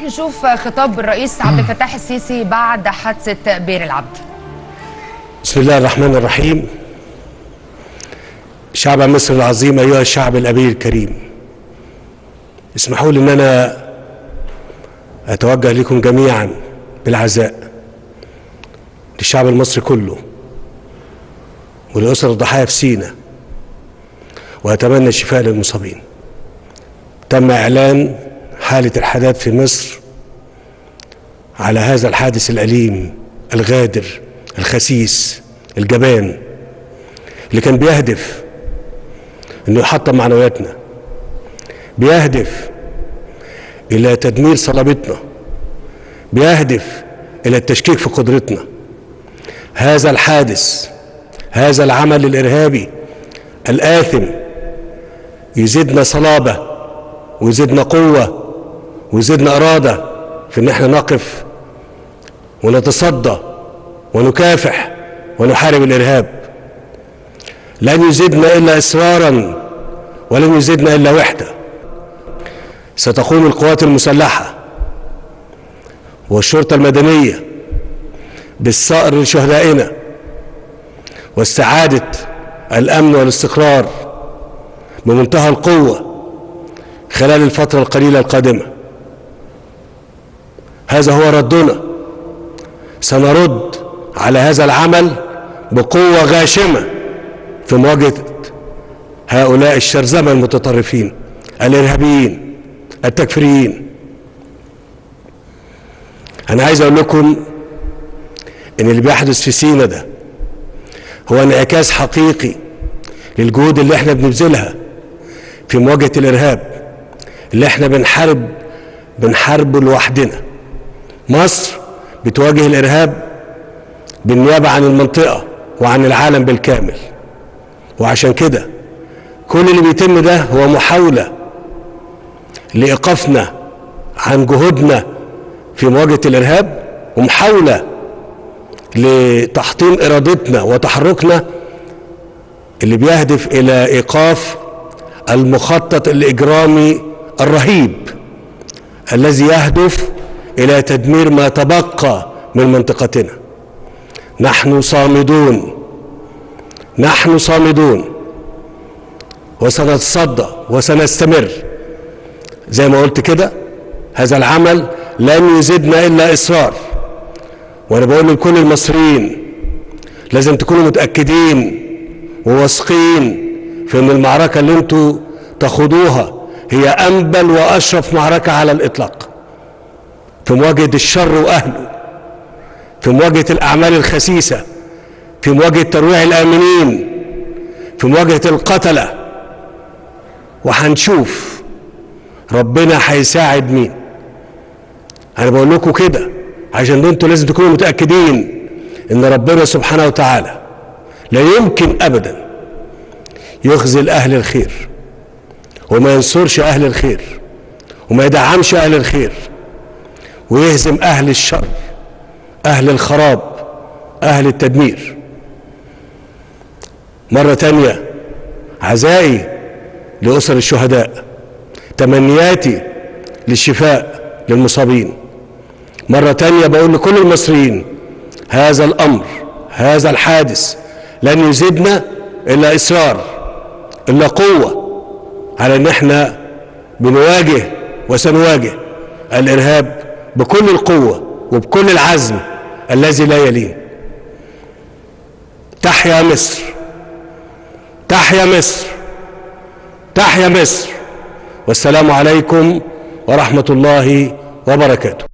نروح نشوف خطاب الرئيس عبد الفتاح السيسي بعد حادثه بير العبد بسم الله الرحمن الرحيم شعب مصر العظيم أيها الشعب الأبي الكريم اسمحوا لي أن أنا أتوجه لكم جميعا بالعزاء للشعب المصري كله ولأسر الضحايا في سينا وأتمنى الشفاء للمصابين تم إعلان حالة الحداد في مصر على هذا الحادث الأليم الغادر الخسيس الجبان اللي كان بيهدف انه يحطم معنوياتنا بيهدف الى تدمير صلابتنا بيهدف الى التشكيك في قدرتنا هذا الحادث هذا العمل الارهابي الاثم يزيدنا صلابه ويزيدنا قوه ويزيدنا اراده في ان احنا نقف ونتصدى ونكافح ونحارب الارهاب لن يزيدنا الا اصرارا ولن يزيدنا الا وحده ستقوم القوات المسلحه والشرطه المدنيه بالصقر لشهدائنا واستعاده الامن والاستقرار بمنتهى القوه خلال الفتره القليله القادمه هذا هو ردنا سنرد على هذا العمل بقوه غاشمه في مواجهه هؤلاء الشرذمه المتطرفين الارهابيين التكفيريين انا عايز اقول لكم ان اللي بيحدث في سينا ده هو انعكاس حقيقي للجهود اللي احنا بنبذلها في مواجهه الارهاب اللي احنا بنحارب بنحاربه لوحدنا مصر بتواجه الارهاب بالنيابه عن المنطقه وعن العالم بالكامل وعشان كده كل اللي بيتم ده هو محاوله لايقافنا عن جهودنا في مواجهه الارهاب ومحاوله لتحطيم ارادتنا وتحركنا اللي بيهدف الى ايقاف المخطط الاجرامي الرهيب الذي يهدف الى تدمير ما تبقى من منطقتنا نحن صامدون نحن صامدون وسنتصدى وسنستمر زي ما قلت كده هذا العمل لن يزيدنا الا اصرار وانا بقول لكل المصريين لازم تكونوا متاكدين وواثقين في ان المعركه اللي انتوا تخوضوها هي انبل واشرف معركه على الاطلاق في مواجهه الشر واهله في مواجهه الاعمال الخسيسه في مواجهه ترويع الامنين في مواجهه القتله وهنشوف ربنا هيساعد مين انا بقول لكم كده عشان انتوا لازم تكونوا متاكدين ان ربنا سبحانه وتعالى لا يمكن ابدا يخذل اهل الخير وما ينصرش اهل الخير وما يدعمش اهل الخير ويهزم اهل الشر اهل الخراب اهل التدمير مرة تانية عزائي لأسر الشهداء تمنياتي للشفاء للمصابين مرة تانية بقول لكل المصريين هذا الأمر هذا الحادث لن يزيدنا إلا إصرار إلا قوة على إن إحنا بنواجه وسنواجه الإرهاب بكل القوة وبكل العزم الذي لا يلين تحيا مصر تحيا مصر تحيا مصر والسلام عليكم ورحمة الله وبركاته